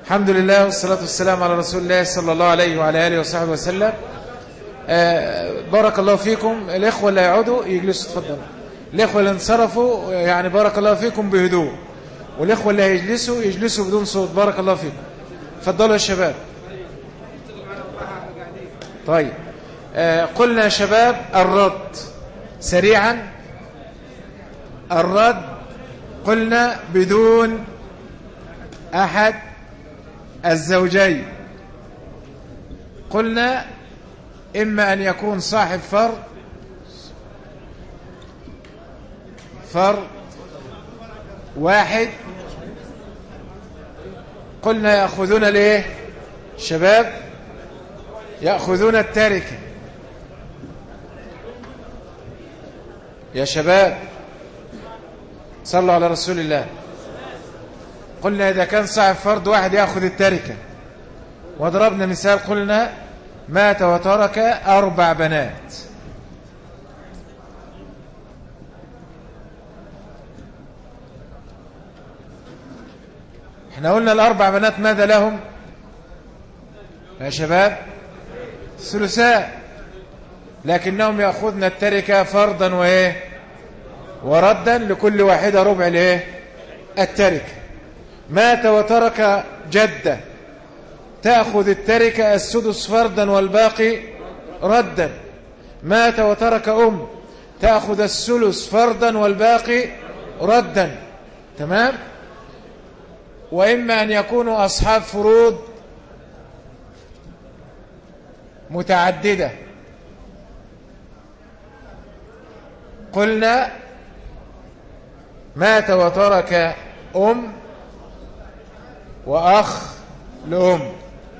الحمد لله والصلاة والسلام على رسول الله صلى الله عليه وعلى آله وصحبه وسلم آه، بارك الله فيكم الإخوة اللي يعودوا يجلسوا تفضلوا الإخوة اللي انصرفوا يعني بارك الله فيكم بهدوء والإخوة اللي هيجلسوا يجلسوا بدون صوت بارك الله فيكم تفضلوا يا شباب طيب آه، قلنا يا شباب الرد سريعا الرد قلنا بدون أحد الزوجين قلنا إما أن يكون صاحب فرد فرد واحد قلنا يأخذون ليه شباب يأخذون التركة يا شباب صلوا على رسول الله قلنا إذا كان صاحب فرد واحد يأخذ التركة وضربنا مثال قلنا مات وترك أربع بنات احنا قلنا الأربع بنات ماذا لهم يا شباب ثلثاء لكنهم يأخذن التركة فرضا وإيه وردا لكل واحدة ربع الإيه التركة مات وترك جدة تأخذ التركة السدس فردا والباقي ردا مات وترك أم تأخذ الثلث فردا والباقي ردا تمام وإما أن يكونوا أصحاب فروض متعددة قلنا مات وترك أم وأخ لأم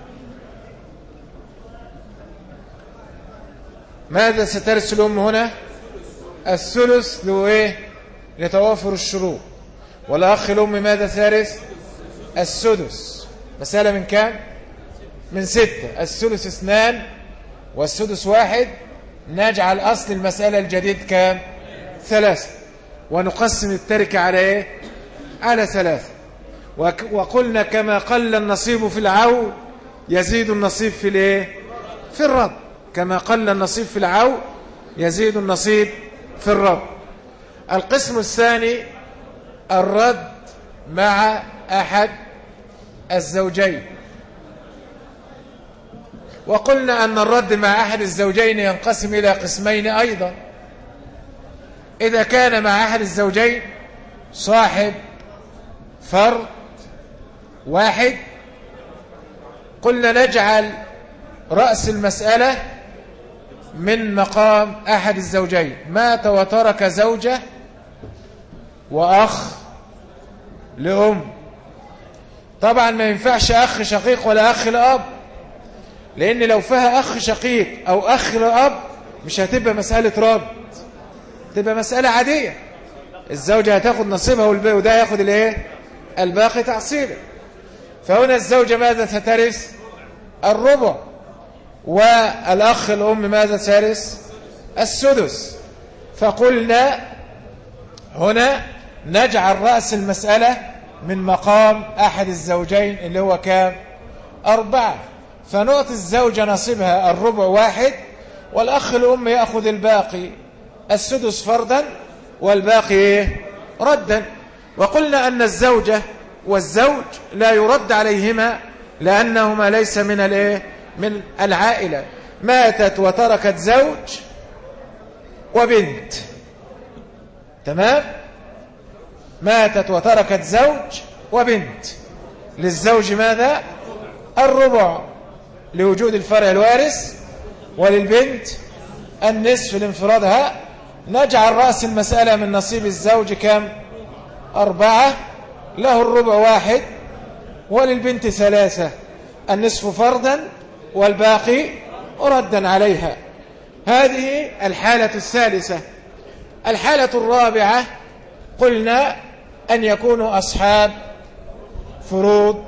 ماذا سترث الأم هنا الثلث له إيه لتوافر الشروط والأخ الأم ماذا ثالث السدس مسألة من كام من ستة الثلث اثنان والسدس واحد نجعل أصل المسألة الجديد كام ثلاثة ونقسم التركة على إيه على ثلاثة وقلنا كما قل النصيب في العو يزيد النصيب في الايه في الرب كما قل النصيب في العو يزيد النصيب في الرب القسم الثاني الرد مع أحد الزوجين وقلنا أن الرد مع أحد الزوجين ينقسم إلى قسمين أيضا إذا كان مع أحد الزوجين صاحب فرد واحد قلنا نجعل رأس المسألة من مقام أحد الزوجين مات وترك زوجة وأخ لأم طبعا ما ينفعش أخ شقيق ولا أخ لأب لأن لو فيها أخ شقيق أو أخ لأب مش هتبقى مسألة رد تبقى مسألة عادية الزوجة هتاخد نصيبها وده ياخد الايه الباقي تعصيبه فهنا الزوجة ماذا سترث الربع والأخ الأم ماذا ترث السدس فقلنا هنا نجعل رأس المسألة من مقام أحد الزوجين اللي هو كام أربعة فنعطي الزوجة نصيبها الربع واحد والأخ الأم يأخذ الباقي السدس فردا والباقي ردا وقلنا أن الزوجة والزوج لا يرد عليهما لأنهما ليس من الايه من العائلة ماتت وتركت زوج وبنت تمام ماتت وتركت زوج وبنت للزوج ماذا الربع لوجود الفرع الوارث وللبنت النصف لانفرادها نجعل رأس المسألة من نصيب الزوج كم أربعة له الربع واحد وللبنت ثلاثة النصف فردا والباقي ردا عليها هذه الحالة الثالثة الحالة الرابعة قلنا أن يكونوا أصحاب فروض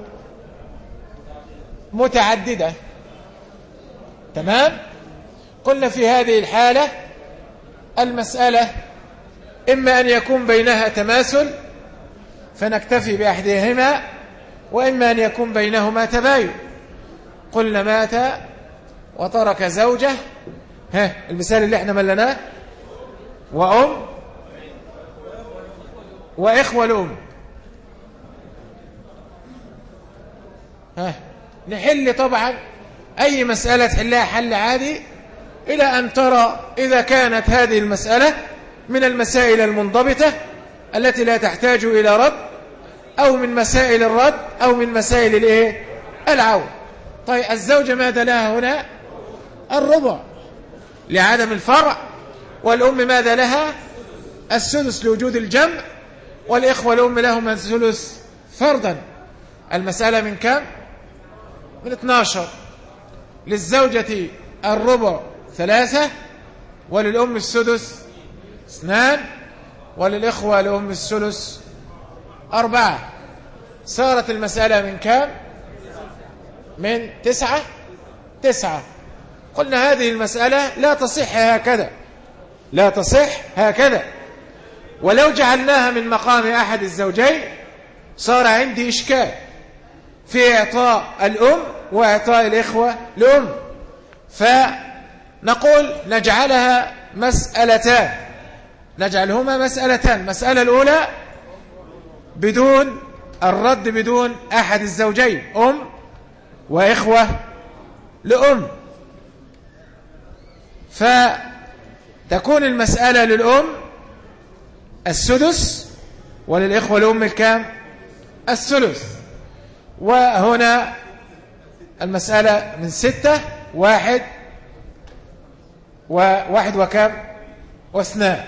متعددة تمام قلنا في هذه الحالة المسألة إما أن يكون بينها تماثل فنكتفي بأحدهما وإما أن يكون بينهما تباين قلنا مات وترك زوجة ها المثال اللي احنا ملناه وأم وإخوة الأم ها نحل طبعا أي مسألة تحلها حل عادي إلى أن ترى إذا كانت هذه المسألة من المسائل المنضبطة التي لا تحتاج إلى رد أو من مسائل الرد أو من مسائل الإيه؟ العون طيب الزوجة ماذا لها هنا الربع لعدم الفرع والأم ماذا لها السدس لوجود الجمع والإخوة الأم لهم الثلث فرضا المسألة من كم من 12 للزوجة الربع ثلاثة وللأم السدس اثنان وللإخوة لأم الثلث أربعة صارت المسألة من كام من تسعة تسعة قلنا هذه المسألة لا تصح هكذا لا تصح هكذا ولو جعلناها من مقام أحد الزوجين صار عندي إشكال في إعطاء الأم وإعطاء الإخوة لأم فنقول نجعلها مسألتان نجعلهما مسألتان مسألة الأولى بدون الرد بدون أحد الزوجين أم وإخوة لأم فتكون المسألة للأم السدس وللإخوة لأم الكام الثلث وهنا المسألة من ستة واحد وواحد وكم واثنان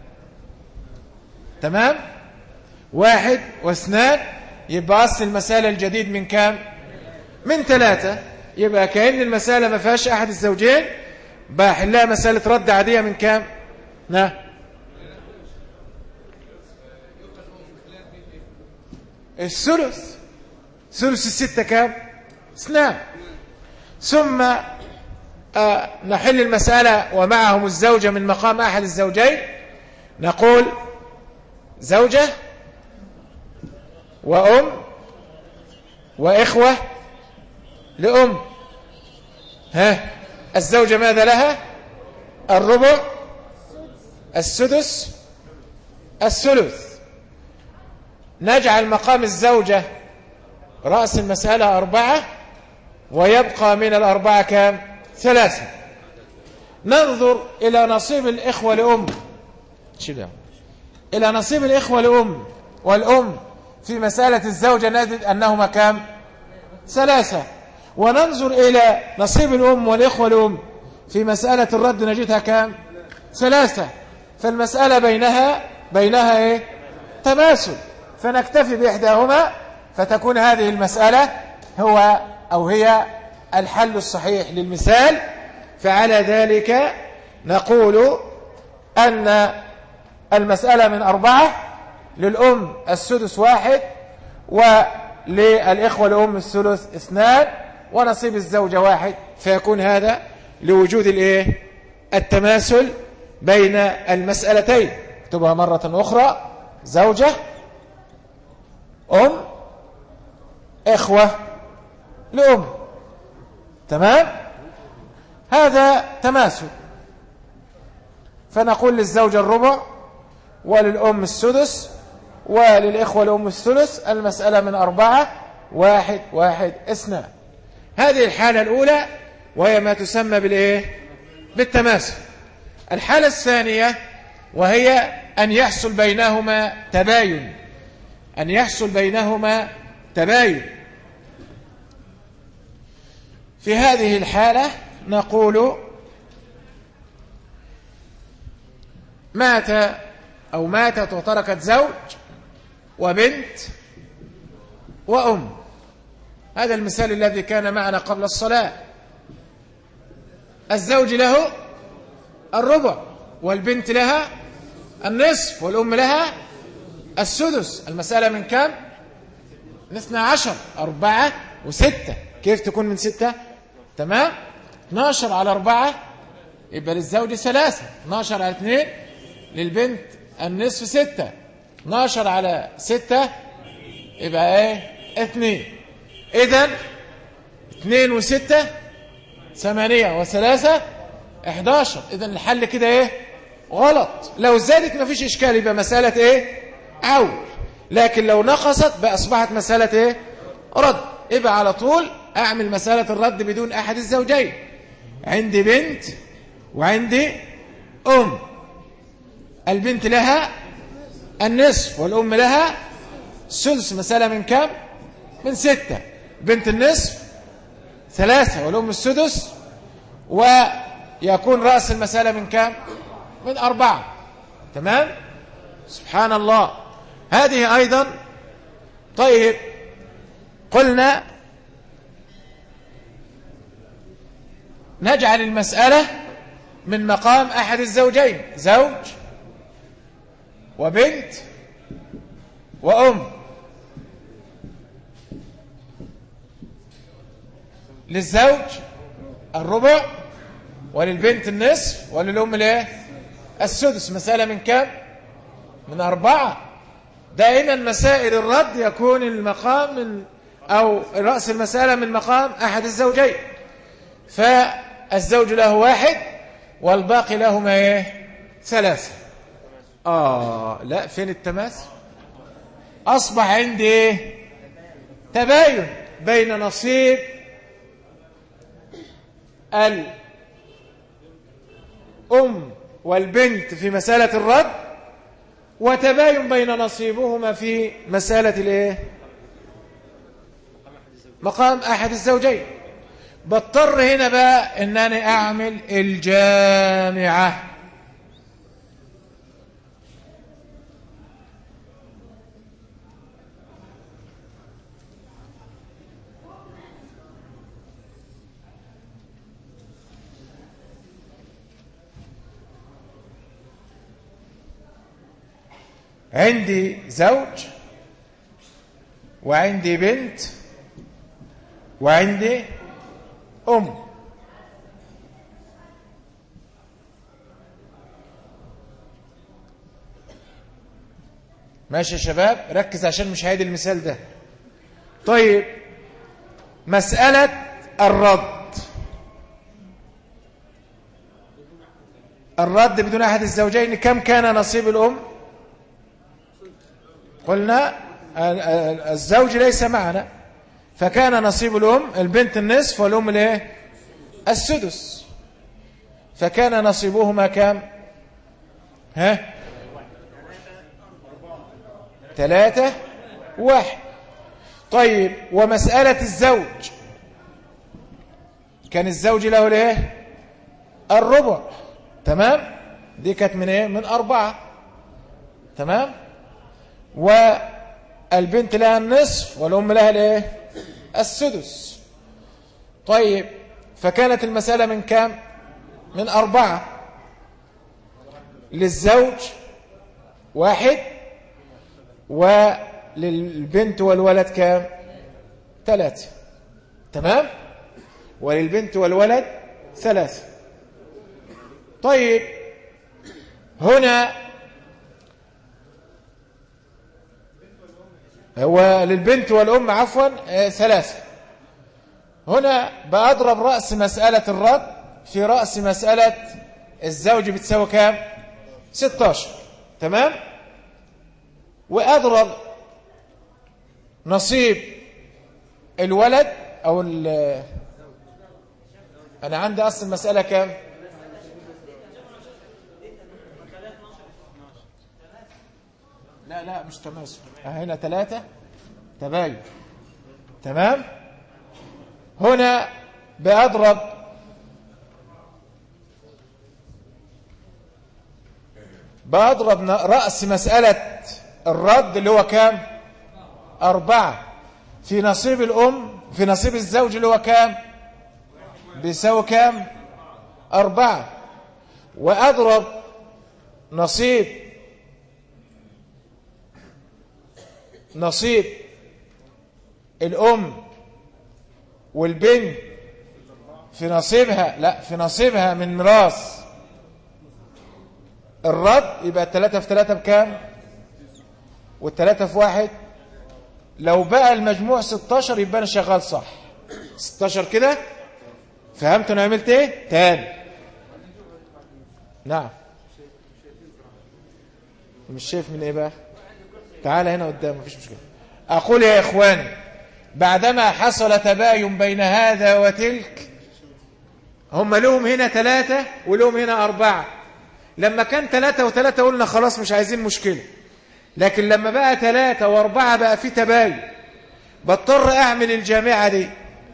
تمام واحد واثنان يبقى أصل المسألة الجديد من كام من ثلاثة يبقى كأن المسألة ما فيهاش أحد الزوجين بحلها مسألة رد عادية من كام نعم الثلث ثلث الستة كام اثنان ثم آه نحل المسألة ومعهم الزوجة من مقام أحد الزوجين نقول زوجة وأم وإخوة لأم ها الزوجة ماذا لها الربع السدس الثلث نجعل مقام الزوجة رأس المسألة أربعة ويبقى من الأربعة كام ثلاثة ننظر إلى نصيب الإخوة لأم إلى نصيب الإخوة لأم والأم في مسألة الزوجة نجد أنهما كام ثلاثة وننظر إلى نصيب الأم والإخوة الأم في مسألة الرد نجدها كام ثلاثة فالمسألة بينها بينها إيه تماثل فنكتفي بإحداهما فتكون هذه المسألة هو أو هي الحل الصحيح للمثال فعلى ذلك نقول أن المسألة من أربعة للأم السدس واحد وللإخوة الأم الثلث اثنان ونصيب الزوجة واحد فيكون هذا لوجود الايه التماثل بين المسألتين اكتبها مرة أخرى زوجة أم إخوة لأم تمام هذا تماثل فنقول للزوجة الربع وللأم السدس وللإخوة الأم الثلث المسألة من أربعة واحد واحد اثنان هذه الحالة الأولى وهي ما تسمى بالإيه؟ بالتماثل الحالة الثانية وهي أن يحصل بينهما تباين أن يحصل بينهما تباين في هذه الحالة نقول مات أو ماتت وتركت زوج وبنت وأم هذا المثال الذي كان معنا قبل الصلاة الزوج له الربع والبنت لها النصف والأم لها السدس المسألة من كم؟ من اثنى عشر أربعة وستة كيف تكون من ستة؟ تمام؟ 12 على أربعة يبقى للزوج ثلاثة 12 على اثنين للبنت النصف ستة 12 على ستة يبقى ايه اثنين إذن اثنين وستة ثمانية وثلاثة احداشر إذن الحل كده إيه غلط لو زادت ما فيش إشكال يبقى مسألة إيه عول لكن لو نقصت بقى أصبحت مسألة إيه رد يبقى على طول أعمل مسألة الرد بدون أحد الزوجين عندي بنت وعندي أم البنت لها النصف والأم لها سدس مسألة من كم من ستة بنت النصف ثلاثة والأم السدس ويكون رأس المسألة من كم من أربعة تمام سبحان الله هذه أيضا طيب قلنا نجعل المسألة من مقام أحد الزوجين زوج وبنت وأم للزوج الربع وللبنت النصف وللأم الايه السدس مسألة من كم من أربعة دائما مسائل الرد يكون المقام من أو رأس المسألة من مقام أحد الزوجين فالزوج له واحد والباقي لهما ايه ثلاثة آه لا فين التماثل أصبح عندي ايه تباين بين نصيب الأم والبنت في مسألة الرد وتباين بين نصيبهما في مسألة الايه مقام أحد الزوجين بضطر هنا بقى ان انا اعمل الجامعة عندي زوج وعندي بنت وعندي أم ماشي يا شباب ركز عشان مش هيدي المثال ده طيب مسألة الرد الرد بدون أحد الزوجين كم كان نصيب الأم قلنا الزوج ليس معنا فكان نصيب الأم البنت النصف والأم الايه السدس فكان نصيبهما كام ها ثلاثة واحد طيب ومسألة الزوج كان الزوج له الايه الربع تمام دي كانت من ايه من أربعة تمام والبنت لها النصف والأم لها الايه السدس طيب فكانت المسألة من كام من أربعة للزوج واحد وللبنت والولد كام ثلاثة تمام وللبنت والولد ثلاثة طيب هنا هو للبنت والأم عفوا آه، ثلاثة هنا بأضرب رأس مسألة الرد في رأس مسألة الزوج بتساوي كام 16 تمام وأضرب نصيب الولد أو أنا عندي أصل المسألة كام لا لا مش تماثل هنا ثلاثة تباين تمام هنا بأضرب بأضرب رأس مسألة الرد اللي هو كام أربعة في نصيب الأم في نصيب الزوج اللي هو كام بيساوي كام أربعة وأضرب نصيب نصيب الأم والبنت في نصيبها لا في نصيبها من ميراث الرد يبقى الثلاثة في ثلاثة بكام والثلاثة في واحد لو بقى المجموع 16 يبقى انا شغال صح 16 كده فهمت انا عملت ايه تاني نعم مش شايف من ايه بقى تعال هنا قدام مفيش مشكله اقول يا اخواني بعدما حصل تباين بين هذا وتلك هم لهم هنا ثلاثة ولهم هنا أربعة لما كان ثلاثة وثلاثة قلنا خلاص مش عايزين مشكلة لكن لما بقى ثلاثة وأربعة بقى في تباين بضطر أعمل الجامعة دي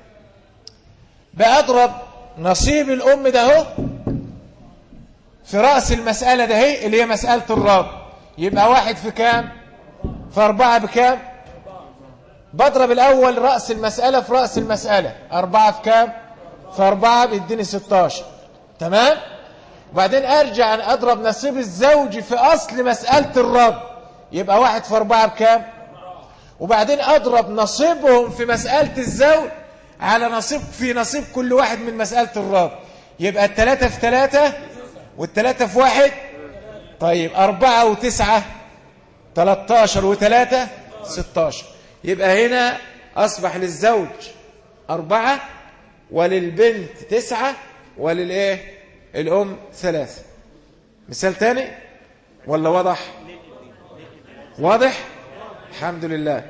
بأضرب نصيب الأم ده هو في رأس المسألة ده هي اللي هي مسألة الرب يبقى واحد في كام في أربعة بكام بضرب الأول رأس المسألة في رأس المسألة أربعة في كام في أربعة بيديني 16 تمام وبعدين أرجع أن أضرب نصيب الزوج في أصل مسألة الرب يبقى واحد في أربعة بكام وبعدين أضرب نصيبهم في مسألة الزوج على نصيب في نصيب كل واحد من مسألة الرب يبقى الثلاثة في ثلاثة والثلاثة في واحد طيب أربعة وتسعة تلاتاشر وثلاثة ستاشر يبقى هنا أصبح للزوج أربعة وللبنت تسعة وللإيه الأم ثلاثة مثال تاني ولا واضح واضح الحمد لله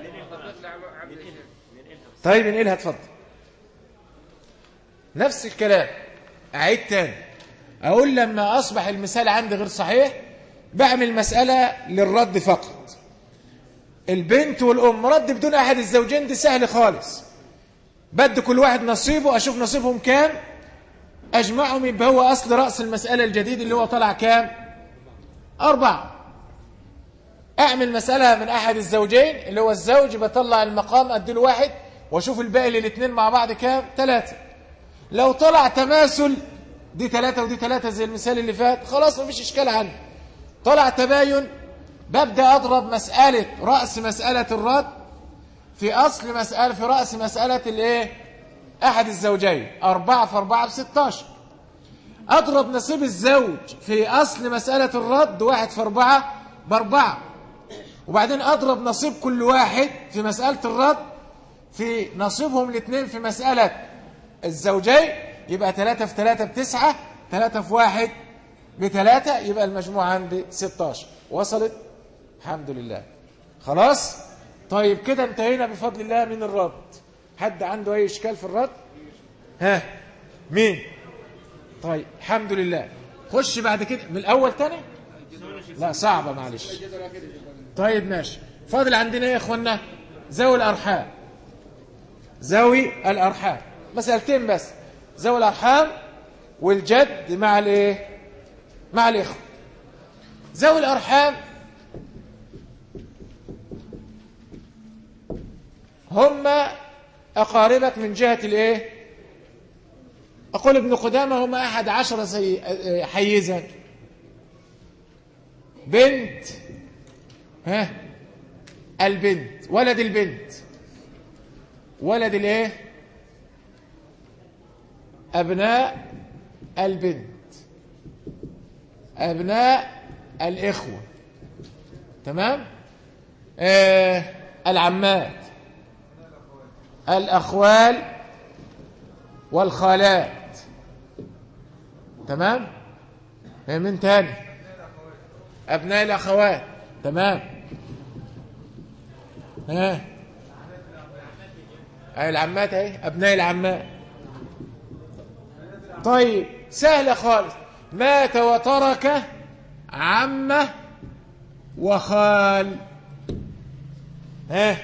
طيب انقلها اتفضل نفس الكلام أعيد تاني أقول لما أصبح المثال عندي غير صحيح بعمل مسألة للرد فقط البنت والأم رد بدون أحد الزوجين دي سهل خالص بدي كل واحد نصيبه أشوف نصيبهم كام أجمعهم يبقى هو أصل رأس المسألة الجديد اللي هو طلع كام أربعة أعمل مسألة من أحد الزوجين اللي هو الزوج بطلع المقام أديله واحد وأشوف الباقي للاثنين مع بعض كام ثلاثة لو طلع تماثل دي ثلاثة ودي ثلاثة زي المثال اللي فات خلاص مفيش إشكال عنه طلع تباين ببدأ أضرب مسألة رأس مسألة الرد في أصل مسألة في رأس مسألة الإيه أحد الزوجين أربعة في أربعة بستاشر أضرب نصيب الزوج في أصل مسألة الرد واحد في أربعة بأربعة وبعدين أضرب نصيب كل واحد في مسألة الرد في نصيبهم الاثنين في مسألة الزوجين يبقى ثلاثة في ثلاثة بتسعة ثلاثة في واحد بثلاثة يبقى المجموع عندي 16 وصلت الحمد لله خلاص طيب كده انتهينا بفضل الله من الرد حد عنده أي إشكال في الرد ها مين طيب الحمد لله خش بعد كده من الأول تاني لا صعبة معلش طيب ماشي فاضل عندنا ايه يا اخوانا ذوي الأرحام ذوي الأرحام مسألتين بس ذوي الأرحام والجد مع الايه مع الإخوة ذوي الأرحام هم أقاربك من جهة الإيه أقول ابن قدامة هم أحد عشر سي... حيزا بنت ها البنت ولد البنت ولد الايه أبناء البنت أبناء الإخوة تمام آه العمات الأخوال والخالات تمام من تاني أبناء الأخوات تمام ها أي العمات اهي أبناء العمات طيب سهلة خالص مات وترك عمه وخال ها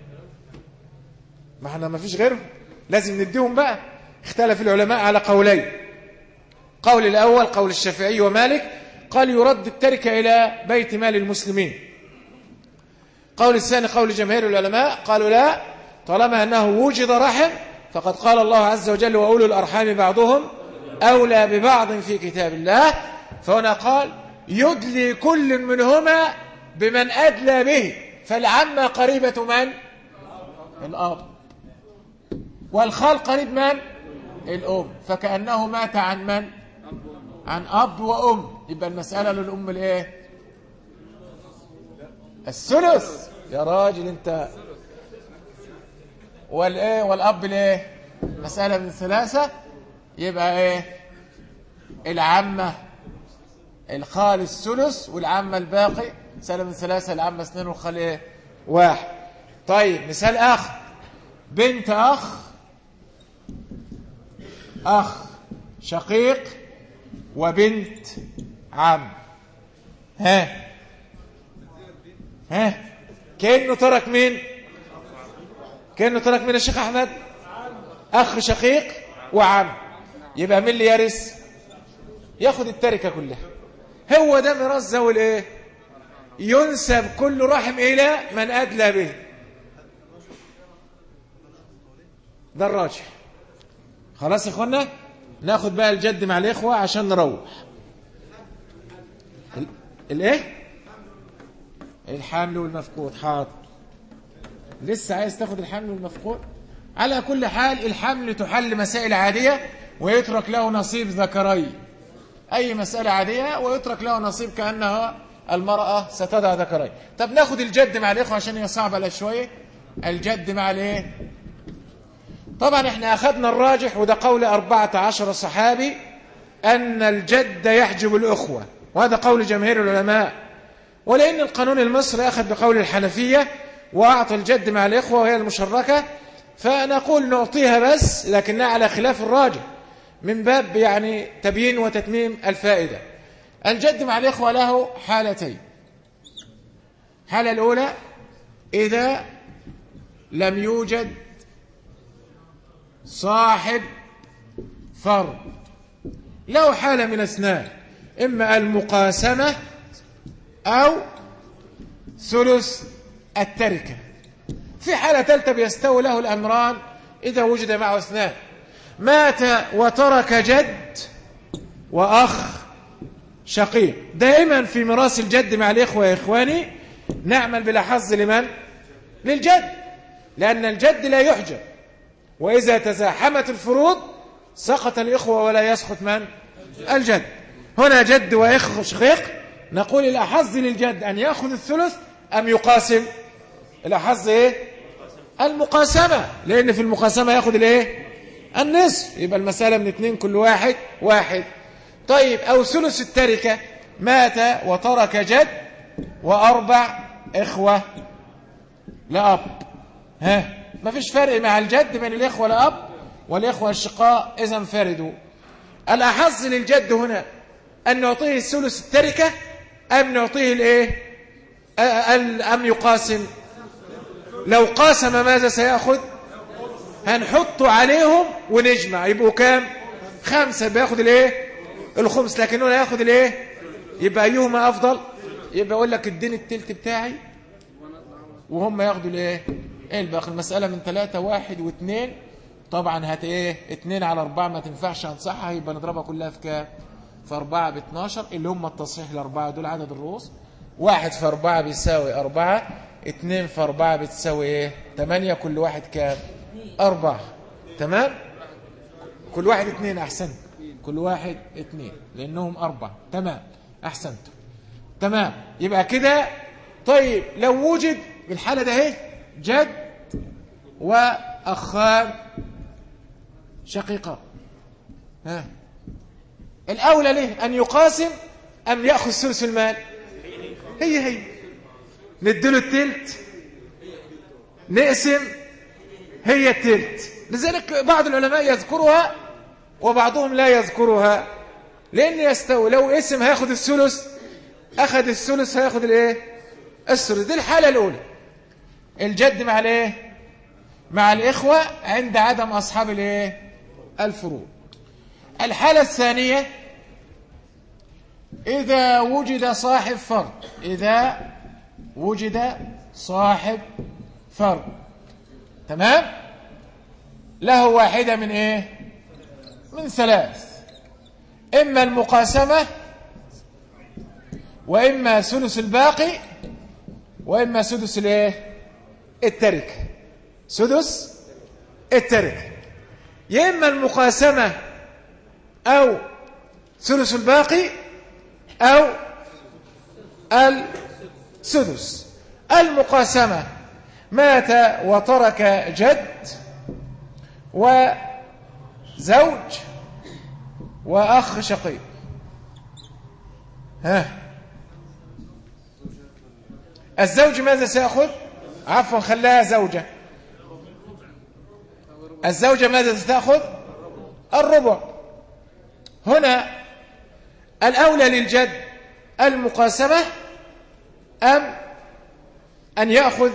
ما احنا ما فيش غيرهم لازم نديهم بقى اختلف العلماء على قولين قول الأول قول الشافعي ومالك قال يرد التركة إلى بيت مال المسلمين قول الثاني قول جماهير العلماء قالوا لا طالما أنه وجد رحم فقد قال الله عز وجل وأولو الأرحام بعضهم أولى ببعض في كتاب الله فهنا قال يدلي كل منهما بمن أدلى به فالعمة قريبة من؟ الأب والخال قريب من؟ الأم فكأنه مات عن من؟ عن أب وأم يبقى المسألة للأم الإيه؟ الثلث يا راجل أنت والايه والاب الايه مسألة من ثلاثة يبقى ايه العامة الخالص ثلث والعامة الباقي مسألة من ثلاثة العامة اثنين والخال ايه واحد طيب مثال اخر بنت اخ اخ شقيق وبنت عم ها ها كأنه ترك مين كأنه ترك مين الشيخ أحمد أخ شقيق وعم يبقى مين اللي يرث ياخد التركة كلها هو ده ميراث ذوي الايه ينسب كل رحم إلى من أدلى به ده الراجح خلاص يا اخوانا ناخد بقى الجد مع الإخوة عشان نروح الايه الحمل والمفقود حاضر لسه عايز تاخد الحمل والمفقود على كل حال الحمل تحل مسائل عادية ويترك له نصيب ذكري أي مسألة عادية ويترك له نصيب كأنها المرأة ستدع ذكري طب ناخد الجد مع الإخوة عشان هي صعبة لا شوية الجد مع الايه طبعا احنا أخذنا الراجح وده قول أربعة عشر صحابي أن الجد يحجب الأخوة وهذا قول جماهير العلماء ولأن القانون المصري أخذ بقول الحنفية وأعطى الجد مع الإخوة وهي المشركة فنقول نعطيها بس لكنها على خلاف الراجح من باب يعني تبيين وتتميم الفائدة الجد مع الإخوة له حالتين الحالة الأولى إذا لم يوجد صاحب فرض له حالة من اثنان إما المقاسمة أو ثلث التركة في حالة ثالثة بيستوي له الأمران إذا وجد معه اثنان مات وترك جد وأخ شقيق دائما في ميراث الجد مع الإخوة يا إخواني نعمل بلا حظ لمن؟ للجد لأن الجد لا يحجب وإذا تزاحمت الفروض سقط الإخوة ولا يسقط من؟ الجد هنا جد وإخ شقيق نقول الأحظ للجد أن يأخذ الثلث أم يقاسم الأحظ إيه المقاسمة لأن في المقاسمة يأخذ الإيه النصف يبقى المسألة من اثنين كل واحد واحد طيب أو ثلث التركة مات وترك جد وأربع إخوة لأب ها ما فيش فرق مع الجد بين الإخوة لأب والإخوة الشقاء إذا انفردوا الأحظ للجد هنا أن نعطيه الثلث التركة أم نعطيه الإيه أم يقاسم لو قاسم ماذا سيأخذ هنحط عليهم ونجمع يبقوا كام خمسة بياخد الايه الخمس لكن هنا ياخد الايه يبقى ايهما افضل يبقى يقول لك اديني التلت بتاعي وهم ياخدوا الايه ايه الباقي المسألة من ثلاثة واحد واثنين طبعا هات ايه اتنين على اربعة ما تنفعش هنصحها يبقى نضربها كلها في كام في اربعة باتناشر اللي هم التصحيح الاربعة دول عدد الرؤوس واحد في اربعة بيساوي اربعة اتنين في اربعة بتساوي ايه تمانية كل واحد كام اربعة تمام كل واحد اتنين احسنت كل واحد اتنين لانهم اربعة تمام احسنت تمام يبقى كده طيب لو وجد الحالة ده اهي جد واخان شقيقة ها الأولى له أن يقاسم أم يأخذ ثلث المال هي هي نديله التلت نقسم هي التلت لذلك بعض العلماء يذكرها وبعضهم لا يذكرها لأن يستوي لو اسم هياخد الثلث أخذ الثلث هياخد الايه الثلث دي الحالة الأولى الجد مع الايه مع الإخوة عند عدم أصحاب الايه الفروض الحالة الثانية إذا وجد صاحب فرض إذا وجد صاحب فرض تمام له واحدة من إيه من ثلاث إما المقاسمة وإما ثلث الباقي وإما سدس الإيه التركة سدس التركة يا إما المقاسمة أو ثلث الباقي أو السدس المقاسمة مات وترك جد وزوج وأخ شقيق ها الزوج ماذا سيأخذ عفوا خلاها زوجة الزوجة ماذا ستأخذ الربع هنا الأولى للجد المقاسمة أم أن يأخذ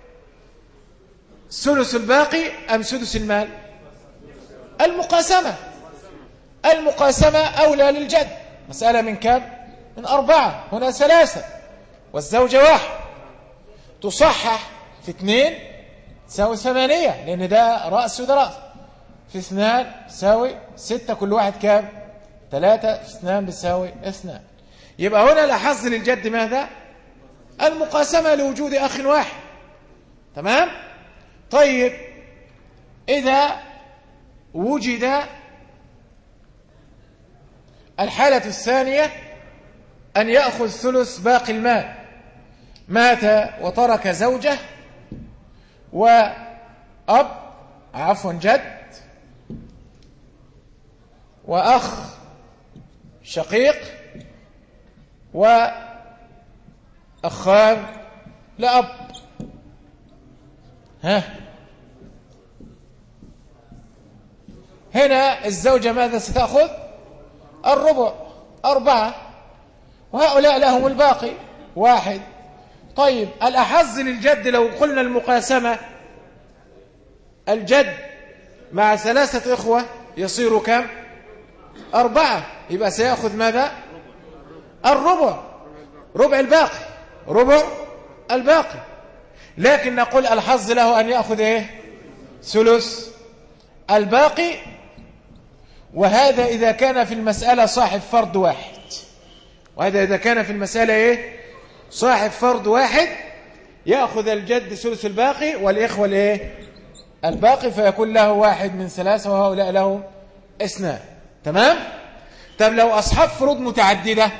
ثلث الباقي أم سدس المال المقاسمة المقاسمة أولى للجد مسألة من كم من أربعة هنا ثلاثة والزوجة واحد تصحح في اثنين تساوي ثمانية لأن ده رأس وده رأس في اثنان تساوي ستة كل واحد كام ثلاثة في اثنان بتساوي اثنان يبقى هنا الأحظ للجد ماذا المقاسمة لوجود أخ واحد تمام طيب إذا وجد الحالة الثانية أن يأخذ ثلث باقي المال مات وترك زوجة وأب عفوا جد وأخ شقيق وأخان لأب ها هنا الزوجة ماذا ستأخذ الربع أربعة وهؤلاء لهم الباقي واحد طيب الأحظ للجد لو قلنا المقاسمة الجد مع ثلاثة إخوة يصير كم أربعة يبقى سيأخذ ماذا الربع ربع الباقي ربع الباقي لكن نقول الحظ له أن يأخذ إيه ثلث الباقي وهذا إذا كان في المسألة صاحب فرد واحد وهذا إذا كان في المسألة إيه صاحب فرد واحد يأخذ الجد ثلث الباقي والإخوة الإيه الباقي فيكون له واحد من ثلاثة وهؤلاء له اثنان تمام طب لو أصحاب فروض متعددة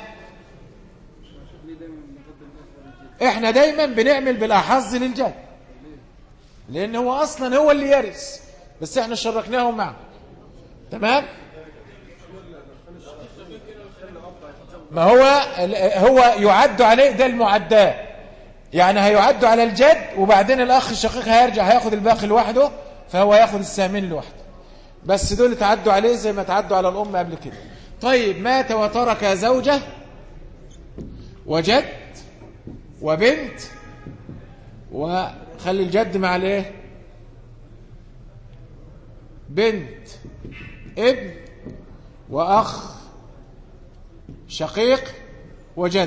احنا دايما بنعمل بالأحظ للجد لأن هو أصلا هو اللي يرث بس احنا شركناه معه تمام ما هو هو يعد عليه ده المعداه يعني هيعد على الجد وبعدين الأخ الشقيق هيرجع هياخد الباقي لوحده فهو ياخد السامين لوحده بس دول تعدوا عليه زي ما تعدوا على الأم قبل كده طيب مات وترك زوجة وجد وبنت وخلي الجد مع الايه بنت ابن وأخ شقيق وجد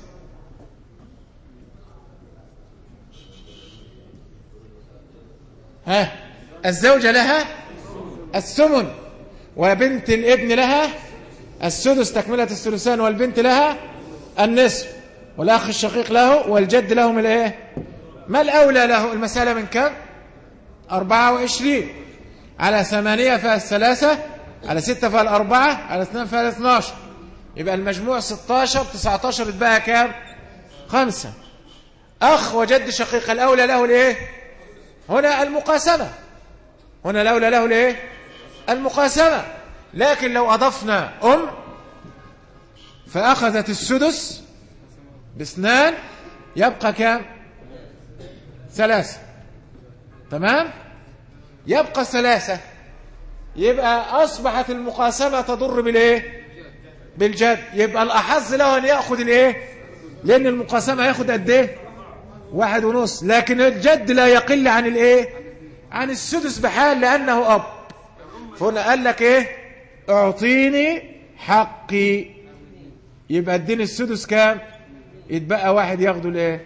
ها الزوجة لها الثمن وبنت الابن لها السدس تكملة الثلثان والبنت لها النصف والأخ الشقيق له والجد لهم الايه ما الأولى له المسألة من كم أربعة وعشرين على ثمانية فالثلاثة على ستة فالأربعة على اثنان فالاثناشر يبقى المجموع 16 19 اتبقى كام خمسة أخ وجد شقيق الأولى له الايه هنا المقاسمة هنا الأولى له الايه المقاسمة لكن لو أضفنا أم فأخذت السدس باثنان يبقى كام ثلاثة تمام يبقى ثلاثة يبقى أصبحت المقاسمة تضر بالإيه بالجد يبقى الأحظ له أن يأخذ الإيه لأن المقاسمة يأخذ قد إيه واحد ونص لكن الجد لا يقل عن الإيه عن السدس بحال لأنه أب فهنا قال لك إيه اعطيني حقي يبقى اديني السدس كام يتبقى واحد ياخده الايه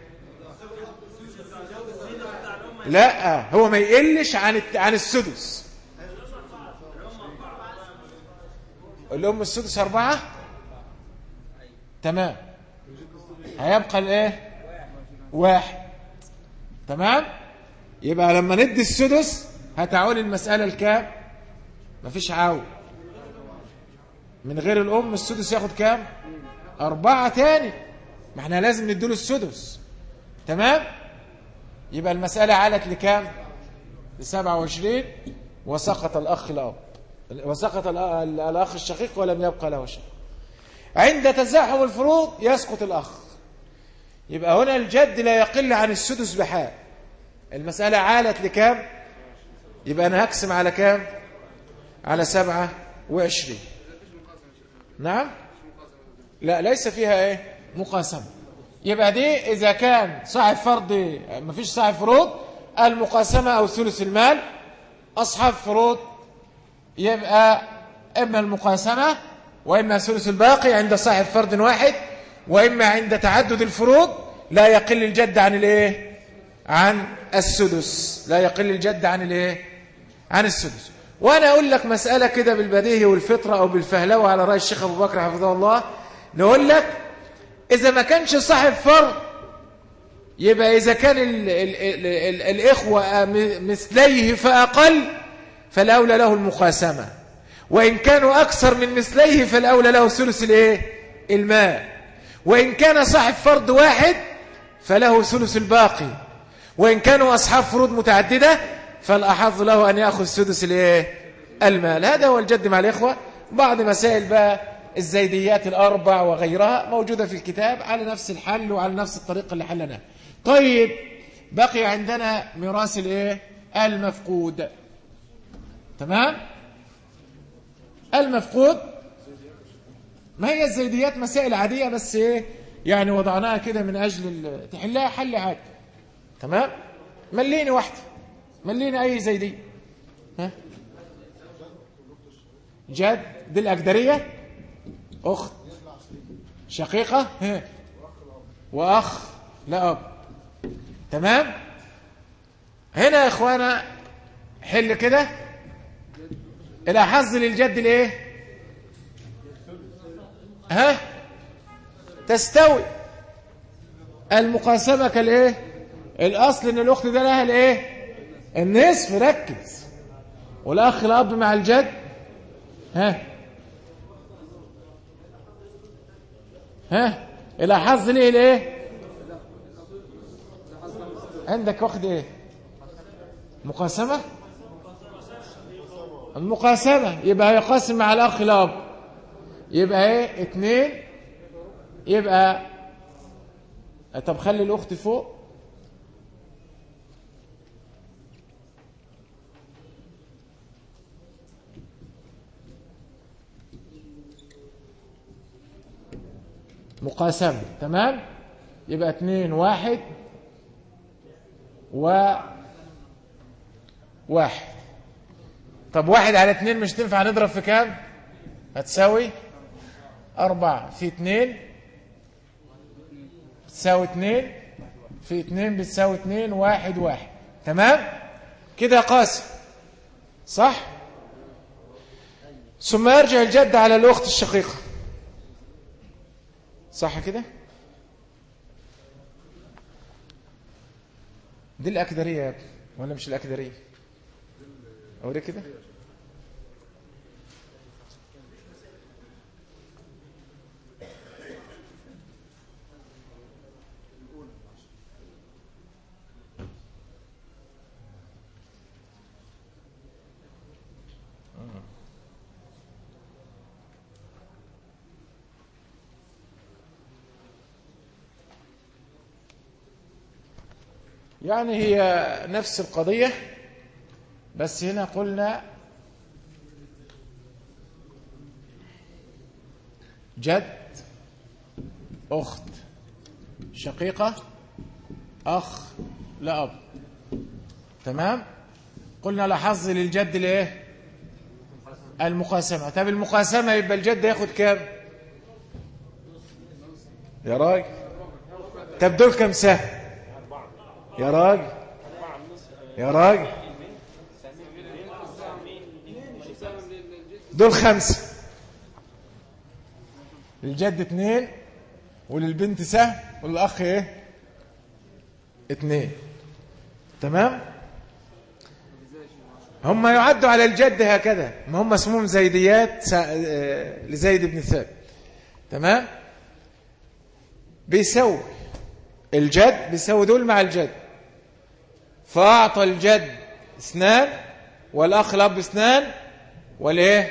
لا هو ما يقلش عن عن السدس الام السدس أربعة تمام هيبقى الايه واحد تمام يبقى لما ندي السدس هتعول المسألة الكام مفيش عاو من غير الأم السدس ياخد كام أربعة تاني ما احنا لازم نديله السدس تمام يبقى المسألة علت لكام لسبعة وعشرين وسقط الأخ الأب وسقط الأخ الشقيق ولم يبقى له شيء عند تزاحم الفروض يسقط الأخ يبقى هنا الجد لا يقل عن السدس بحال المسألة عالت لكام يبقى أنا هقسم على كام على سبعة وعشرين نعم لا ليس فيها ايه مقاسمة يبقى دي إذا كان صاحب فرض مفيش صاحب فروض المقاسمة أو ثلث المال أصحاب فروض يبقى إما المقاسمة وإما ثلث الباقي عند صاحب فرض واحد وإما عند تعدد الفروض لا يقل الجد عن الايه عن السدس لا يقل الجد عن الايه عن السدس وانا اقول لك مسألة كده بالبديهي والفطرة او بالفهلوة على رأي الشيخ ابو بكر حفظه الله نقول لك اذا ما كانش صاحب فرض يبقى اذا كان ال ال ال ال الاخوة مثليه فاقل فالاولى له المقاسمة وان كانوا اكثر من مثليه فالاولى له ثلث الايه المال وان كان صاحب فرض واحد فله ثلث الباقي وإن كانوا أصحاب فروض متعددة فالأحظ له أن يأخذ سدس الايه المال هذا هو الجد مع الإخوة بعض مسائل بقى الزيديات الأربع وغيرها موجودة في الكتاب على نفس الحل وعلى نفس الطريقة اللي حلناها طيب بقي عندنا ميراث الايه المفقود تمام المفقود ما هي الزيديات مسائل عادية بس ايه يعني وضعناها كده من أجل تحلها حل عادي تمام مليني واحدة مليني أي زي دي ها جد دي الأقدرية أخت شقيقة ها وأخ لا أب تمام هنا يا إخوانا حل كده إلى حظ للجد الإيه ها تستوي المقاسمة كالإيه الأصل إن الأخت ده لها الإيه النصف ركز والأخ الأب مع الجد ها ها إلى حظ ليه الإيه عندك واخد إيه مقاسمة المقاسمة يبقى يقاسم مع الأخ الأب يبقى إيه اتنين يبقى طب خلي الأخت فوق مقاسمة تمام يبقى اتنين واحد و واحد طب واحد على اتنين مش تنفع نضرب في كام هتساوي أربعة في اتنين بتساوي اتنين في اتنين بتساوي اتنين واحد واحد تمام كده قاسم صح ثم يرجع الجد على الأخت الشقيقة صح كده دي الأكدرية يا ابني ولا مش الأكدرية أوري كده يعني هي نفس القضية بس هنا قلنا جد أخت شقيقة أخ لا أب تمام قلنا لحظ للجد ليه المقاسمة طب المقاسمة يبقى الجد ياخد كام يا راجل طب دول كم سهم يا راجل يا راجل دول خمسة للجد اتنين وللبنت سهم وللأخ ايه اتنين تمام هم يعدوا على الجد هكذا ما هم اسمهم زيديات آه، لزيد بن ثابت تمام بيسوي الجد بيسوي دول مع الجد فأعطى الجد اثنان والأخ الأب اثنان والإيه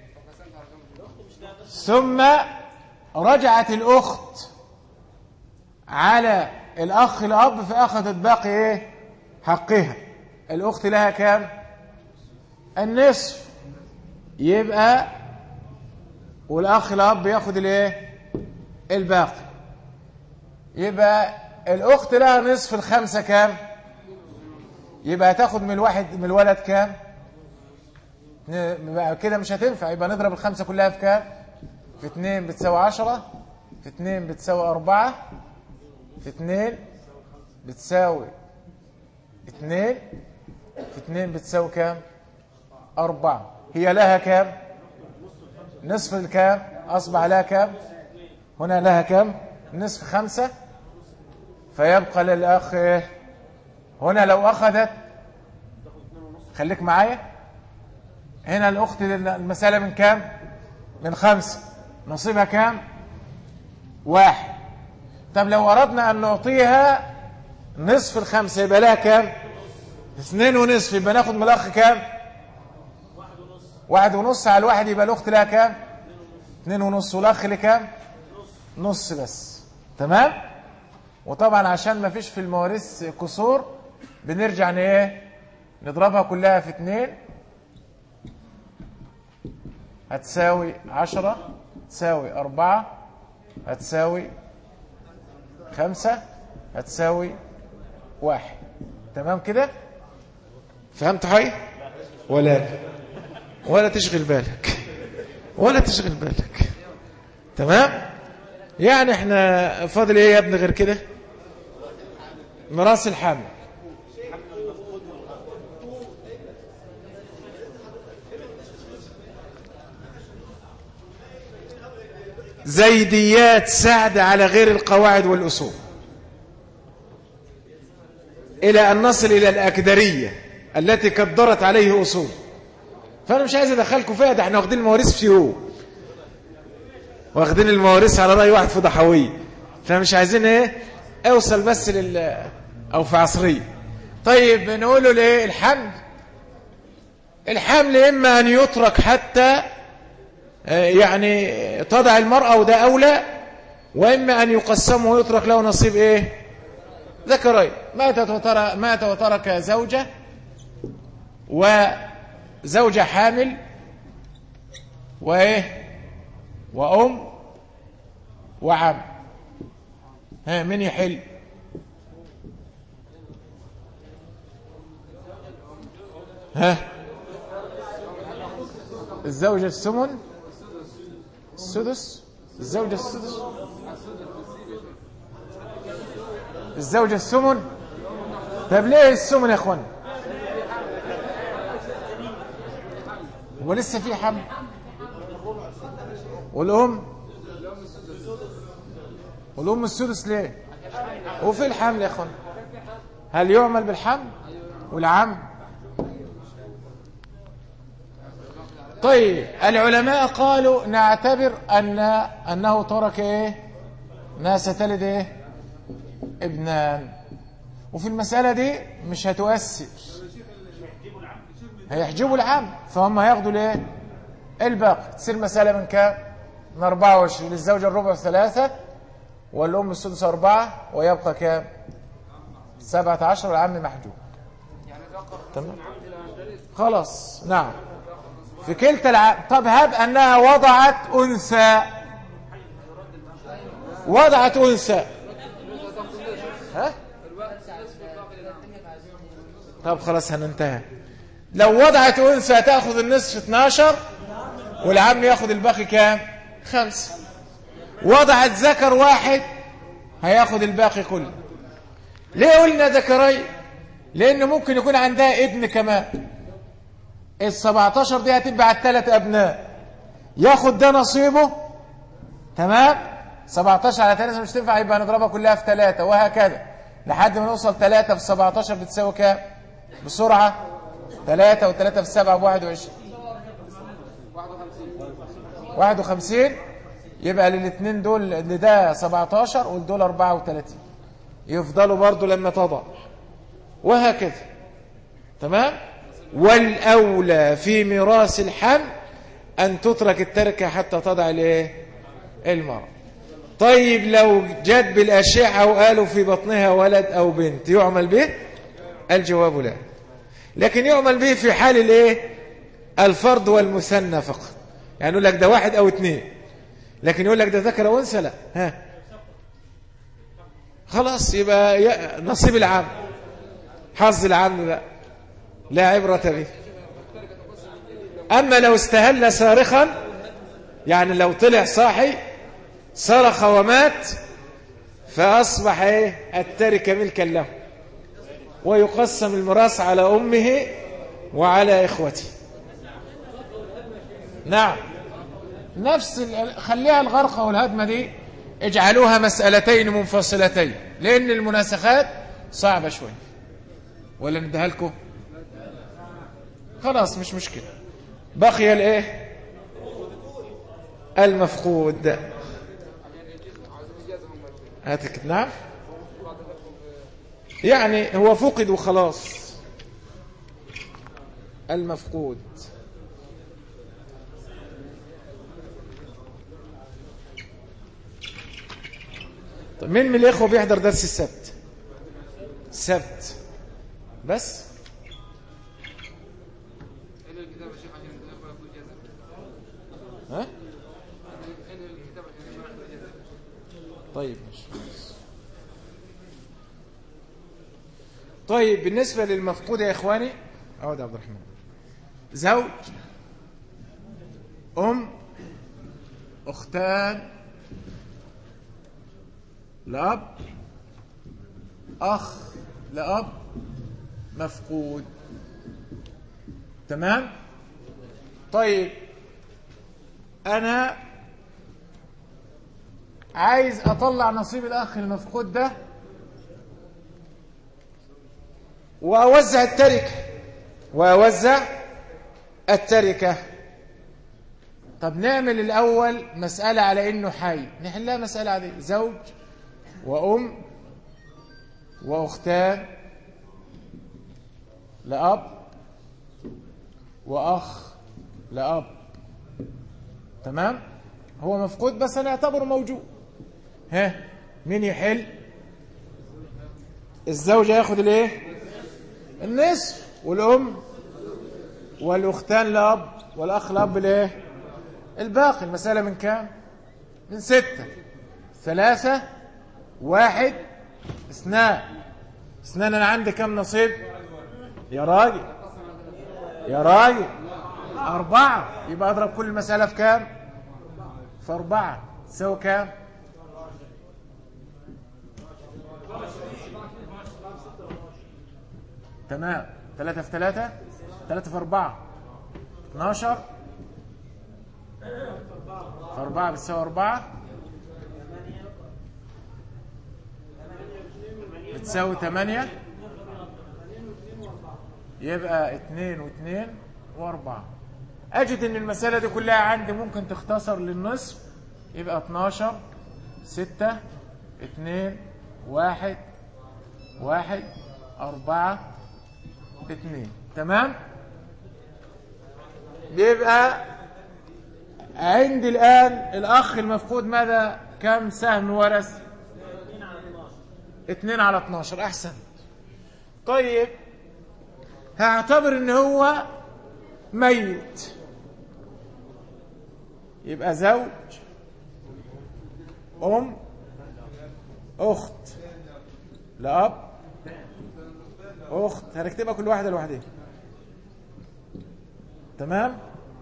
ثم رجعت الأخت على الأخ الأب فأخذت باقي إيه حقها الأخت لها كام النصف يبقى والأخ الأب ياخد الإيه الباقي يبقى الأخت لها نصف الخمسة كام يبقى هتاخد من الواحد من الولد كام كده مش هتنفع يبقى نضرب الخمسة كلها في كام في اتنين بتساوي عشرة في اتنين بتساوي أربعة في اتنين بتساوي اتنين في اتنين بتساوي كام أربعة هي لها كام نصف الكام أصبح لها كام هنا لها كام نصف خمسة فيبقى للأخ هنا لو أخذت خليك معايا هنا الأخت المسألة من كام من خمسة نصيبها كام واحد طب لو أردنا أن نعطيها نصف الخمسة يبقى لها كام اثنين ونصف يبقى ناخد من الأخ كام واحد ونص على الواحد يبقى الأخت لها كام اثنين ونص والأخ لكام نص بس تمام وطبعا عشان ما فيش في المواريث كسور بنرجع ايه نضربها كلها في اتنين هتساوي عشرة تساوي أربعة هتساوي خمسة هتساوي واحد تمام كده فهمت حي ولا ولا تشغل بالك ولا تشغل بالك تمام يعني احنا فاضل ايه يا ابني غير كده مراس الحمل زيديات سعد على غير القواعد والأصول إلى أن نصل إلى الأكدرية التي كدرت عليه أصول فأنا مش عايز أدخلكم فيها ده احنا واخدين المواريث في يوم واخدين المواريث على رأي واحد في ضحوية فمش عايزين ايه اوصل بس لل او في عصرية طيب نقوله ليه الحمل الحمل إما أن يترك حتى يعني تضع المرأة وده أولى وإما أن يقسم ويترك له نصيب إيه ذكرين مات وترك, مات وترك زوجة وزوجة حامل وإيه وأم وعم ها من يحل ها الزوجة السمن السدس الزوجة السدس الزوجة السمن طيب ليه السمن يا اخوان هو لسه في حمل والأم والأم السدس ليه وفي الحمل يا أخوان هل يعمل بالحمل والعم طيب العلماء قالوا نعتبر أن أنه ترك إيه ناس تلد إيه ابنان وفي المسألة دي مش هتؤثر هيحجبوا العم فهم هياخدوا ليه الباقي تصير مسألة من كام من 24 للزوجة الربع ثلاثة والأم السدس أربعة ويبقى كام 17 والعم محجوب تمام خلاص نعم في كلتا الع... طب هب أنها وضعت أنثى وضعت أنثى ها طب خلاص هننتهي لو وضعت أنثى تأخذ النصف 12 والعم ياخذ الباقي كام خمسة وضعت ذكر واحد هياخد الباقي كله ليه قلنا ذكري لأنه ممكن يكون عندها ابن كمان ال 17 دي هتبقى على الثلاث أبناء ياخد ده نصيبه تمام 17 على 3 مش تنفع يبقى نضربها كلها في 3 وهكذا لحد ما نوصل 3 في 17 بتساوي كام بسرعة 3 و3 في 7 ب 21 51 يبقى للاثنين دول اللي ده 17 والدول 34 يفضلوا برضو لما تضع وهكذا تمام والأولى في ميراث الحمل أن تترك التركة حتى تضع الايه المرأة طيب لو جت بالأشعة وقالوا في بطنها ولد أو بنت يعمل به الجواب لا لكن يعمل به في حال الايه الفرد والمثنى فقط يعني يقول لك ده واحد أو اثنين لكن يقول لك ده ذكر وانثى لا ها خلاص يبقى نصيب العام حظ العام لا لا عبرة به أما لو استهل صارخا يعني لو طلع صاحي صرخ ومات فأصبح إيه التركة ملكا له ويقسم المراس على أمه وعلى إخوته نعم نفس خليها الغرقة والهدمة دي اجعلوها مسألتين منفصلتين لأن المناسخات صعبة شوي ولا نديها لكم خلاص مش مشكلة بقي الايه المفقود هاتك نعم يعني هو فقد وخلاص المفقود طيب مين من الإخوة بيحضر درس السبت السبت بس ها طيب طيب بالنسبة للمفقود يا إخواني أعود عبد الرحمن زوج أم أختان لأب أخ لأب مفقود تمام طيب أنا عايز أطلع نصيب الأخ المفقود ده وأوزع التركة وأوزع التركة طب نعمل الأول مسألة على إنه حي نحلها مسألة عادية زوج وأم وأختان لأب وأخ لأب تمام هو مفقود بس أنا أعتبره موجود ها مين يحل الزوجة ياخد الايه النصف والأم والأختان لأب والأخ لأب الايه الباقي المسألة من كام من ستة ثلاثة واحد اثنان اثنان أنا عندي كم نصيب يا راجل يا راجل أربعة يبقى أضرب كل المسألة في كام في أربعة تساوي كام تمام ثلاثة في ثلاثة ثلاثة في أربعة 12 في أربعة بتساوي أربعة بتساوي ثمانية يبقى اثنين واثنين واربعة أجد أن المسألة دي كلها عندي ممكن تختصر للنصف يبقى 12 ستة اثنين واحد واحد أربعة اثنين تمام بيبقى عندي الآن الأخ المفقود ماذا كم سهم ورث اثنين على 12 أحسن طيب هعتبر ان هو ميت يبقى زوج أم أخت لأب أخت هنكتبها كل واحدة لوحدها تمام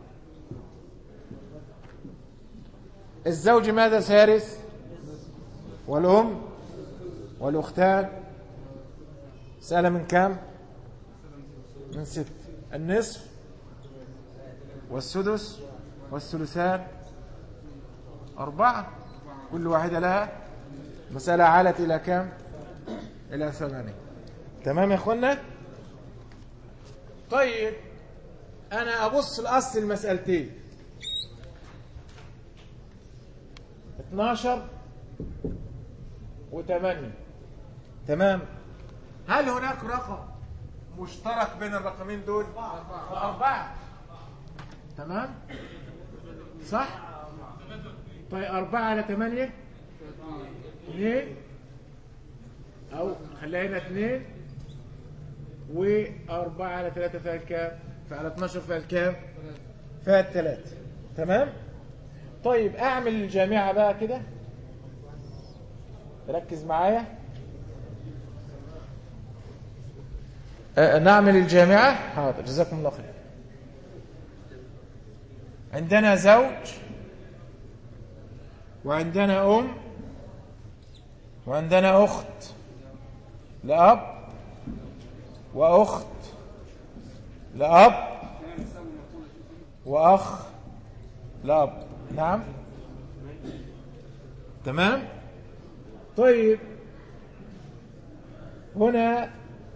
الزوج ماذا سيرث والأم والأختان سألة من كام من ست النصف والسدس والثلثان أربعة كل واحدة لها مسألة عالت إلى كام إلى ثمانية تمام يا أخوانا طيب أنا أبص لأصل المسألتين 12 و8 تمام هل هناك رقم مشترك بين الرقمين دول أربعة تمام صح طيب أربعة على ثمانية اثنين أو خليها هنا اثنين وأربعة على ثلاثة فيها الكام فعلى 12 فيها الكام فيها الثلاثة تمام طيب أعمل الجامعة بقى كده ركز معايا أه نعمل الجامعة حاضر جزاكم الله خير عندنا زوج وعندنا أم وعندنا أخت لأب وأخت لأب وأخ لأب نعم تمام طيب هنا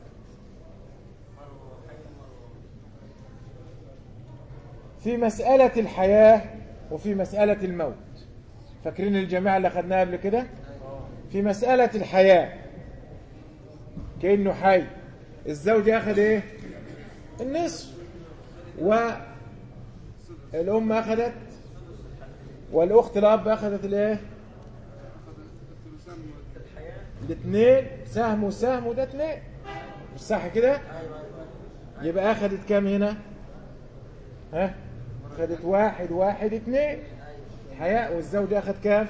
في مسألة الحياة وفي مسألة الموت فاكرين الجماعة اللي أخذناها قبل كده في مسألة الحياة كأنه حي الزوج أخذ إيه النصف والأم أخذت والأخت الأب أخذت الإيه الاثنين سهم وسهم وده اثنين مش صح كده يبقى أخذت كام هنا ها أخذت واحد واحد اثنين حياء والزوج أخذ كام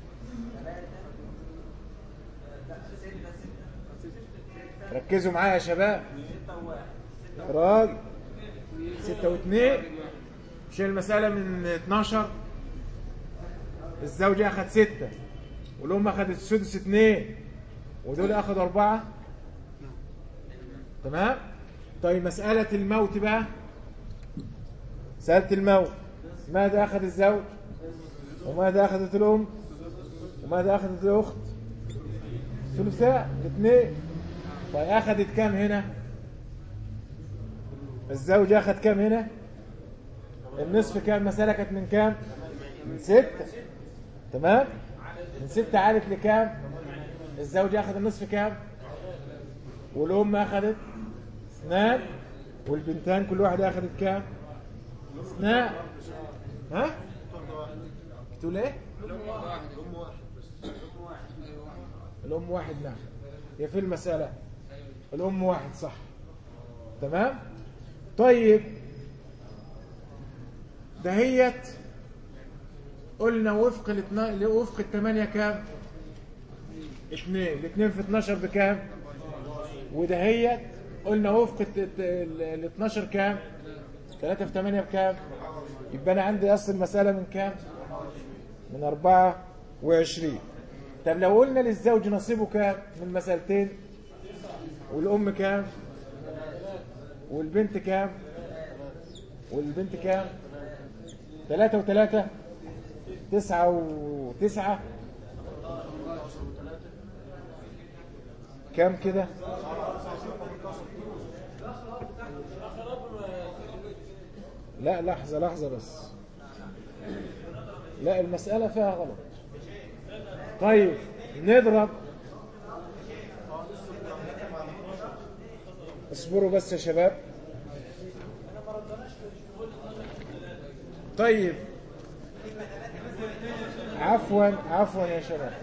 ركزوا معايا يا شباب راجل ستة واثنين شيل المسألة من 12 الزوج أخذ ستة والأم أخذت السدس اثنين ودول أخذوا أربعة تمام طيب مسألة الموت بقى مسألة الموت ماذا أخذ الزوج وماذا أخذت الأم وماذا أخذت الأخت ثلثاء اثنين طيب أخذت كام هنا الزوج أخذ كام هنا النصف كام مسألة كانت من كام من ستة تمام من ستة عادت لكام الزوج أخذ النصف كام والأم أخذت اثنان والبنتان كل واحدة أخذت كام اثنان ها تقول ايه الأم واحد نعم هي في المسألة الأم واحد صح تمام طيب دهيت قلنا وفق الاثنين وفق الثمانية كام اثنين الاثنين في 12 بكام ودهيت قلنا وفق ال 12 كام 3 في 8 بكام يبقى انا عندي اصل المسألة من كام من 24 طب لو قلنا للزوج نصيبه كام من مسألتين والأم كام والبنت كام والبنت كام ثلاثة وثلاثة تسعة وتسعة كام كده لا لحظة لحظة بس لا المسألة فيها غلط طيب نضرب اصبروا بس يا شباب طيب عفوا عفوا يا شباب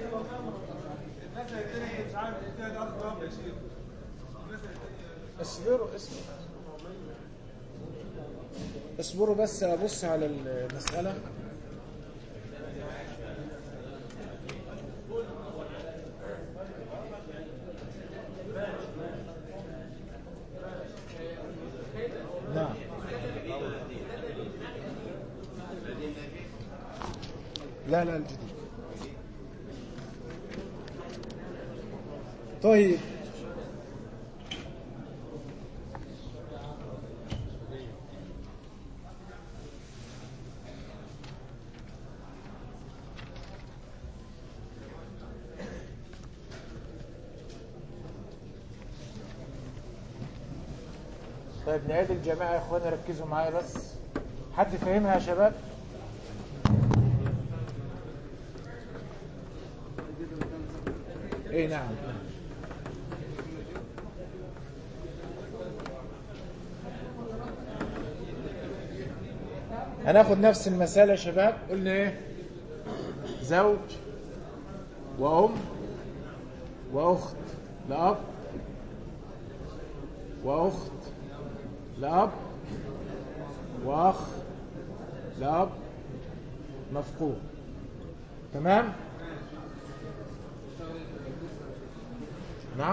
اصبروا اصبروا اصبروا بس ابص على المسألة نعم لا لا الجديد طيب طيب نعيد الجماعة يا اخوانا ركزوا معايا بس حد فاهمها يا شباب ايه نعم هناخد نفس المسألة يا شباب قلنا ايه زوج وأم وأخت لأب وأخت لأب وأخ لأب مفقود تمام نعم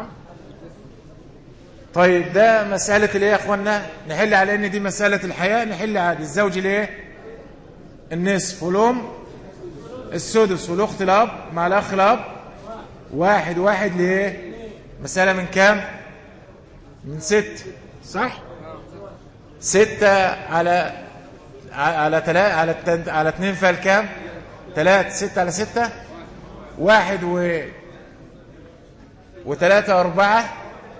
طيب ده مسألة الايه يا اخوانا نحل على ان دي مسألة الحياة نحل عادي الزوج الايه النصف والام السدس والاخت الاب مع الاخ الاب واحد واحد لايه مسألة من كام من ست صح ستة على على تلا على التن... على اتنين فيها الكام تلاتة ستة على ستة واحد و وتلاتة أربعة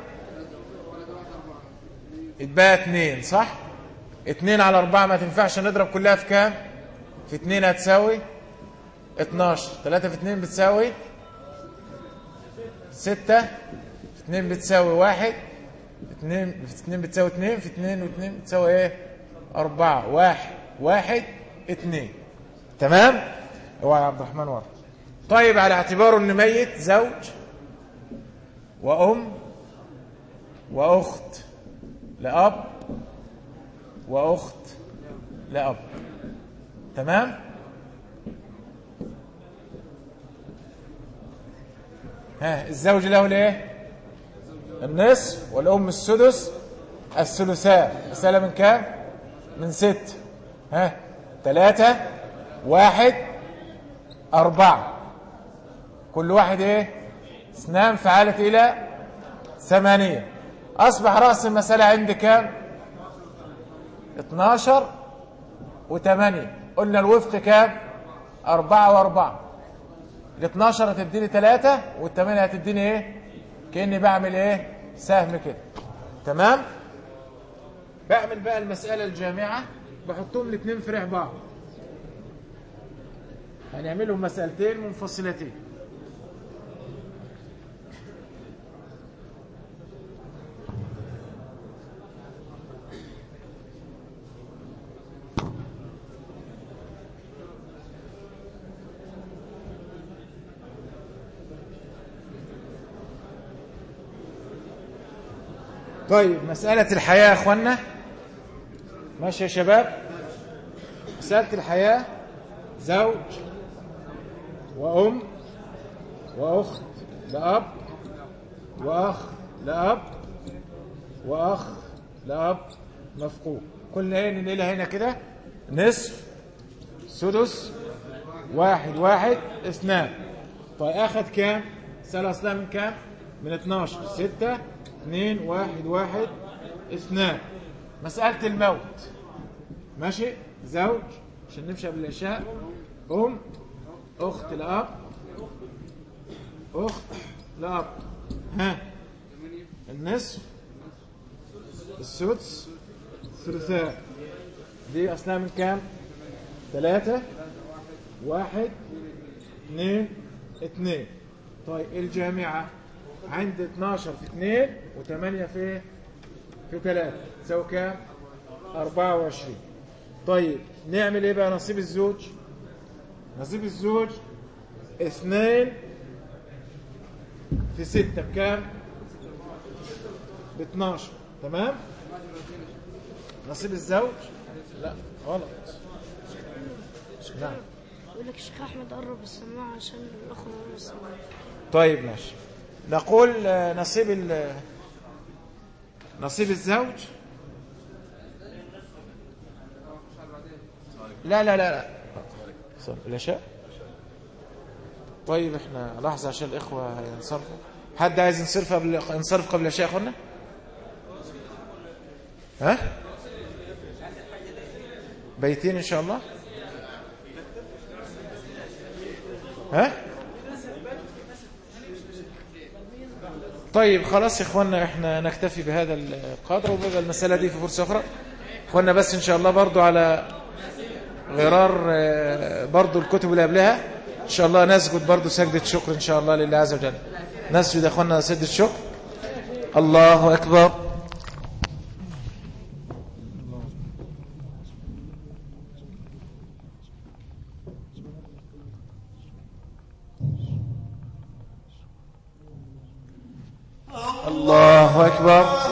اتبقى اتنين صح اتنين على أربعة ما تنفعش نضرب كلها في كام في اتنين هتساوي اتناشر تلاتة في اتنين بتساوي ستة في اتنين بتساوي واحد اتنين في اتنين بتساوي اتنين في اتنين واتنين بتساوي ايه أربعة واحد واحد اتنين تمام اوعى يا عبد الرحمن ورا طيب على اعتباره ان ميت زوج وأم وأخت لأب وأخت لأب تمام ها الزوج له الايه النصف والأم السدس الثلثان مسألة من كام من ست ها ثلاثة واحد أربعة كل واحد ايه اثنان فعلت إلى ثمانية أصبح رأس المسألة عندي كام 12 وثمانية قلنا الوفق كام أربعة وأربعة ال 12 هتديني ثلاثة والثمانية هتديني ايه كأني بعمل ايه سهم كده تمام بعمل بقى المسألة الجامعة بحطهم الاثنين في ريح بعض هنعملهم مسألتين منفصلتين طيب مسألة الحياة يا أخوانا ماشي يا شباب مسألة الحياة زوج وأم وأخت لأب وأخ لأب وأخ لأب مفقود قلنا ايه ننقلها هنا كده نصف سدس واحد واحد اثنان طيب اخذ كام سنة اصلها من كام من 12 ستة اثنين واحد واحد اثنان مسألة الموت ماشي زوج عشان نمشي بالاشياء ام اخت لاب اخت لاب ها النصف السدس الثلثاء دي اصلها من كام ثلاثة واحد اثنين اثنين طيب الجامعة عند 12 في 2 و8 في في 3 تساوي كام 24 طيب نعمل ايه بقى نصيب الزوج نصيب الزوج 2 في 6 بكام ب 12 تمام نصيب الزوج لا غلط نعم يقول لك الشيخ احمد قرب السماعه عشان الاخ ما السماعه طيب ماشي نقول آه، نصيب ال- نصيب الزوج لا لا لا لا صل- العشاء طيب احنا لحظة عشان الإخوة هينصرفوا حد عايز ينصرف قبل ينصرف قبل العشاء يا اخوانا ها بيتين ان شاء الله ها طيب خلاص يا اخوانا احنا نكتفي بهذا القدر وبقى المسألة دي في فرصة أخرى اخوانا بس ان شاء الله برضو على غرار آه، برضو الكتب اللي قبلها ان شاء الله نسجد برضو سجدة شكر ان شاء الله لله عز وجل نسجد يا اخوانا سجدة شكر الله أكبر الله أكبر